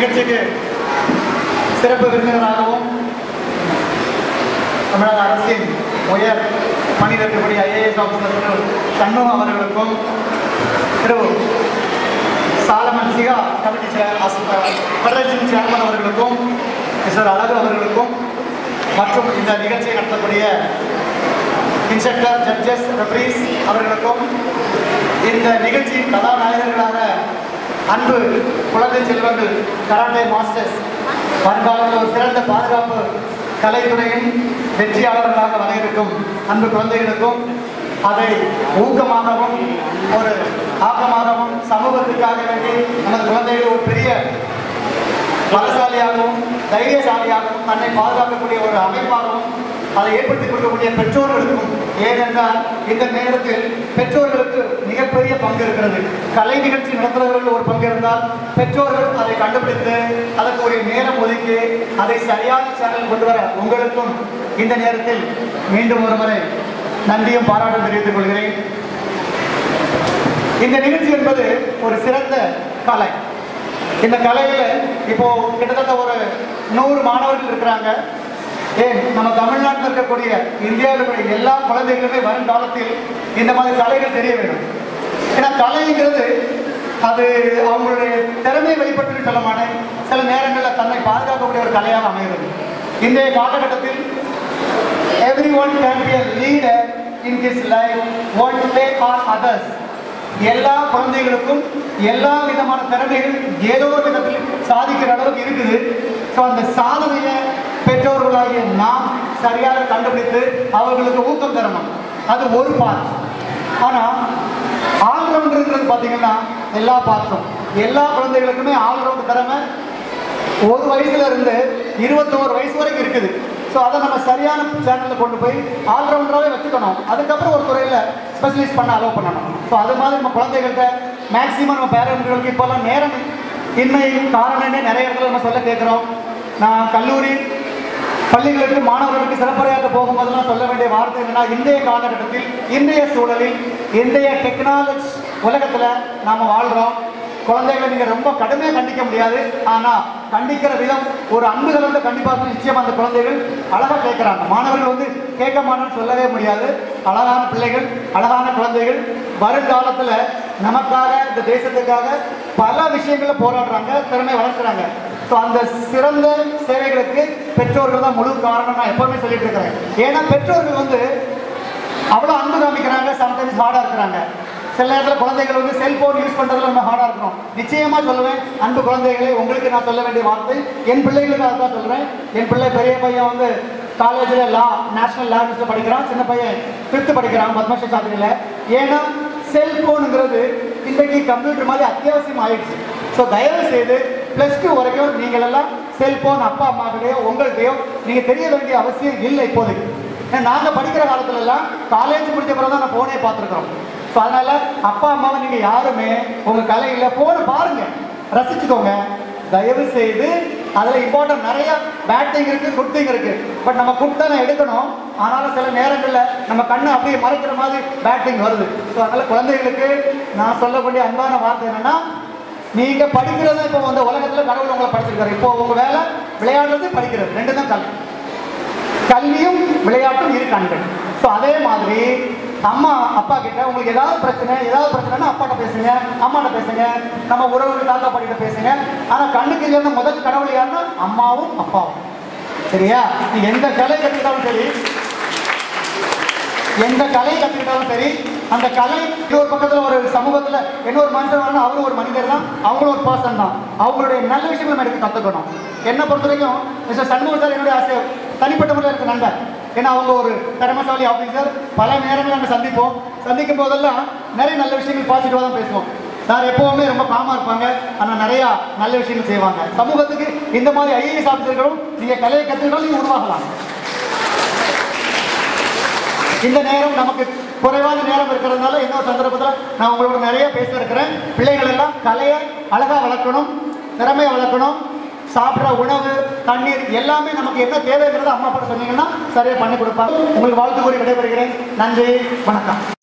நிகழ்ச்சிக்கு சிறப்பு விருந்தினராகவும் தமிழக அரசின் உயர் பணியில் இருக்கக்கூடிய ஐஏஎஸ் ஆஃபீஸர் திரு சண்முக அவர்களுக்கும் திரு சாலமன் சிகா கமிட்டி ஃபெடரேஷன் சேர்மன் அவர்களுக்கும் மிஸ்டர் அழகு அவர்களுக்கும் மற்றும் இந்த நிகழ்ச்சியை நடத்தக்கூடிய இன்ஸ்ட்ரக்டர் ஜட்ஜஸ் ரெஃபரீஸ் அவர்களுக்கும் இந்த நிகழ்ச்சியின் கதாநாயகர்களான அன்பு குழந்தை செல்வங்கள் கராட்டே மாஸ்டர்ஸ் வருங்காலத்தில் ஒரு சிறந்த பாதுகாப்பு கலைத்துறையின் வெற்றியாளர்களாக வர இருக்கும் அன்பு குழந்தைகளுக்கும் அதை ஊக்கமாகவும் ஒரு ஆக்கமாகவும் சமூகத்திற்காக வேண்டி நமது குழந்தைகள் ஒரு பெரிய பலசாலியாகவும் தைரியசாலியாகவும் தன்னை பாதுகாக்கக்கூடிய ஒரு அமைப்பாகவும் அதை ஏற்படுத்திக் கொடுக்கக்கூடிய பெற்றோர்களுக்கும் ஏனென்றால் இந்த நேரத்தில் பெற்றோர்களுக்கு மிகப்பெரிய பங்கு இருக்கிறது கலை நிகழ்ச்சி நடத்துகிறவர்கள் ஒரு பங்கு இருந்தால் பெற்றோர்கள் அதை கண்டுபிடித்து அதற்கு ஒரு நேரம் ஒதுக்கி அதை சரியான சேனல் கொண்டு வர உங்களுக்கும் இந்த நேரத்தில் மீண்டும் ஒரு முறை நன்றியும் பாராட்டும் தெரிவித்துக் கொள்கிறேன் இந்த நிகழ்ச்சி என்பது ஒரு சிறந்த கலை இந்த கலையில இப்போ கிட்டத்தட்ட ஒரு நூறு மாணவர்கள் இருக்கிறாங்க ஏன் நம்ம தமிழ்நாட்டில் இருக்கக்கூடிய இந்தியாவில் இருக்கக்கூடிய எல்லா குழந்தைகளுமே வரும் காலத்தில் இந்த மாதிரி கலைகள் தெரிய வேண்டும் ஏன்னா கலைங்கிறது அது அவங்களுடைய திறமையை வெளிப்படுத்தி சொல்ல மாட்டேன் சில நேரங்களில் தன்னை பாதுகாக்கக்கூடிய ஒரு கலையாக அமைகிறது இன்றைய காலகட்டத்தில் every one can be a leader in his life one way or others எல்லா குழந்தைகளுக்கும் எல்லா விதமான திறமைகள் ஏதோ ஒரு விதத்தில் சாதிக்கிற அளவுக்கு இருக்குது ஸோ அந்த சாதனையை பெற்றோர்களாகிய நாம் சரியாக கண்டுபிடித்து அவர்களுக்கு ஊக்கம் தரணும் அது ஒரு பார்ட் ஆனால் ஆல்ரவுண்டருங்கிறது பார்த்தீங்கன்னா எல்லா பார்ட்டும் எல்லா குழந்தைகளுக்குமே ஆல்ரவுண்ட் திறமை ஒரு வயசுல இருந்து இருபத்தோரு வயசு வரைக்கும் இருக்குது ஸோ அதை நம்ம சரியான சேனலில் கொண்டு போய் ஆல்ரவுண்டராகவே வச்சுக்கணும் அதுக்கப்புறம் ஒரு துறையில் ஸ்பெஷலைஸ் பண்ண அலோவ் பண்ணணும் ஸோ அது மாதிரி நம்ம குழந்தைகள்கிட்ட மேக்ஸிமம் நம்ம பேரண்ட்களுக்கு இப்போல்லாம் நேரம் இன்மை காரணம்னே நிறைய இடத்துல நம்ம சொல்ல கேட்குறோம் நான் கல்லூரி பள்ளிகளுக்கு மாணவர்களுக்கு சிறப்புரையாற்ற போகும்போதெல்லாம் சொல்ல வேண்டிய வார்த்தை என்னன்னா இன்றைய காலகட்டத்தில் இன்றைய சூழலில் இன்றைய டெக்னாலஜி உலகத்தில் நாம் வாழ்கிறோம் குழந்தைகளை நீங்கள் ரொம்ப கடுமையாக கண்டிக்க முடியாது ஆனால் கண்டிக்கிற விதம் ஒரு அன்பு கலந்த கண்டிப்பாக நிச்சயமாக அந்த குழந்தைகள் அழகாக கேட்குறாங்க மாணவர்கள் வந்து கேட்க மாட்டேன்னு சொல்லவே முடியாது அழகான பிள்ளைகள் அழகான குழந்தைகள் வருங்காலத்தில் நமக்காக இந்த தேசத்துக்காக பல விஷயங்களில் போராடுறாங்க திறமை வளர்க்குறாங்க ஸோ அந்த சிறந்த சேவைகளுக்கு பெற்றோர்கள் தான் முழு காரணம் நான் எப்பவுமே சொல்லிட்டு இருக்கிறேன் ஏன்னா பெற்றோர்கள் வந்து அவ்வளோ அன்பு காமிக்கிறாங்க சம்டைம்ஸ் ஹார்டாக இருக்கிறாங்க சில நேரத்தில் குழந்தைகள் வந்து செல்போன் யூஸ் பண்ணுறதுல நம்ம ஹார்டாக இருக்கிறோம் நிச்சயமாக சொல்லுவேன் அன்பு குழந்தைகளே உங்களுக்கு நான் சொல்ல வேண்டிய வார்த்தை என் பிள்ளைகளுக்கு அதான் சொல்கிறேன் என் பிள்ளை பெரிய பையன் வந்து காலேஜில் லா நேஷனல் லா யூனிவர்சிட்டியில் படிக்கிறான் சின்ன பையன் ஃபிஃப்த்து படிக்கிறான் பத்மஸ்ரீ சாத்திரியில் ஏன்னா செல்போனுங்கிறது இன்றைக்கு கம்ப்யூட்டர் மாதிரி அத்தியாவசியம் ஆயிடுச்சு ஸோ தயவு செய்து ப்ளஸ் டூ வரைக்கும் நீங்கள் எல்லாம் செல்போன் அப்பா அம்மாக்கிட்டேயோ உங்கள்கிட்டயோ நீங்கள் தெரிய வேண்டிய அவசியம் இல்லை இப்போதைக்கு ஏன்னா நாங்கள் படிக்கிற காலத்துல எல்லாம் காலேஜ் முடிச்ச பிறகு தான் நான் ஃபோனே பார்த்துருக்குறோம் ஸோ அதனால அப்பா அம்மாவை நீங்கள் யாருமே உங்கள் கலையில் ஃபோனை பாருங்க ரசிச்சுக்கோங்க தயவு செய்து அதில் இம்பார்ட்டன்ட் நிறைய பேட் திங் இருக்குது குட் திங் இருக்குது பட் நம்ம குட் தானே எடுக்கணும் ஆனாலும் சில நேரங்களில் நம்ம கண்ணை அப்படியே மறைக்கிற மாதிரி பேட் திங் வருது ஸோ அதனால் குழந்தைகளுக்கு நான் சொல்லக்கூடிய அன்பான வார்த்தை என்னென்னா நீங்க படிக்கிறது இப்போ வந்து உலகத்துல கடவுள் உங்களை படிச்சிருக்காரு இப்போ உங்க வேலை விளையாடுறது படிக்கிறது ரெண்டு தான் கல்வி கல்வியும் விளையாட்டும் இரு கண்கள் ஸோ அதே மாதிரி அம்மா அப்பா கிட்ட உங்களுக்கு ஏதாவது பிரச்சனை ஏதாவது பிரச்சனைனா அப்பாட்ட பேசுங்க அம்மாட்ட பேசுங்க நம்ம உறவுகள் தாத்தா பாட்டிகிட்ட பேசுங்க ஆனா கண்ணுக்கு இல்லைன்னா முதல் கடவுள் யாருன்னா அம்மாவும் அப்பாவும் சரியா நீ எந்த கலை கற்றுக்கிட்டாலும் சரி எந்த கலை கற்றுக்கிட்டாலும் சரி அந்த கலை இன்னொரு பக்கத்தில் ஒரு சமூகத்தில் இன்னொரு மனுஷன் வரணும் அவரும் ஒரு மனிதர் தான் அவங்களும் ஒரு பர்சன் தான் அவங்களுடைய நல்ல விஷயங்கள் நம்ம எடுத்து கற்றுக்கணும் என்னை பொறுத்த வரைக்கும் மிஸ்டர் சண்முக சார் என்னுடைய ஆசை தனிப்பட்ட முறையில் இருக்க நண்பர் ஏன்னா அவங்க ஒரு திறமசாலி ஆஃபீஸர் பல நேரங்கள் நாங்கள் சந்திப்போம் சந்திக்கும் போதெல்லாம் நிறைய நல்ல விஷயங்கள் பாசிட்டிவாக தான் பேசுவோம் சார் எப்பவுமே ரொம்ப காமா இருப்பாங்க ஆனால் நிறையா நல்ல விஷயங்கள் செய்வாங்க சமூகத்துக்கு இந்த மாதிரி ஐஏஎஸ் ஆஃபீஸர்களும் நீங்கள் கலையை கற்றுக்கிட்டாலும் நீங்கள் உருவாகலாம் இந்த நேரம் நமக்கு குறைவான நேரம் இருக்கிறதுனால இன்னொரு சந்தர்ப்பத்தில் நான் உங்களோட நிறைய பேச இருக்கிறேன் பிள்ளைகள் எல்லாம் கலையை அழகாக வளர்க்கணும் திறமையை வளர்க்கணும் சாப்பிட்ற உணவு தண்ணீர் எல்லாமே நமக்கு என்ன தேவைங்கிறத அம்மா அப்பா சொன்னீங்கன்னா சரியாக பண்ணி கொடுப்பாங்க உங்களுக்கு வாழ்த்து கூறி விடைபெறுகிறேன் நன்றி வணக்கம்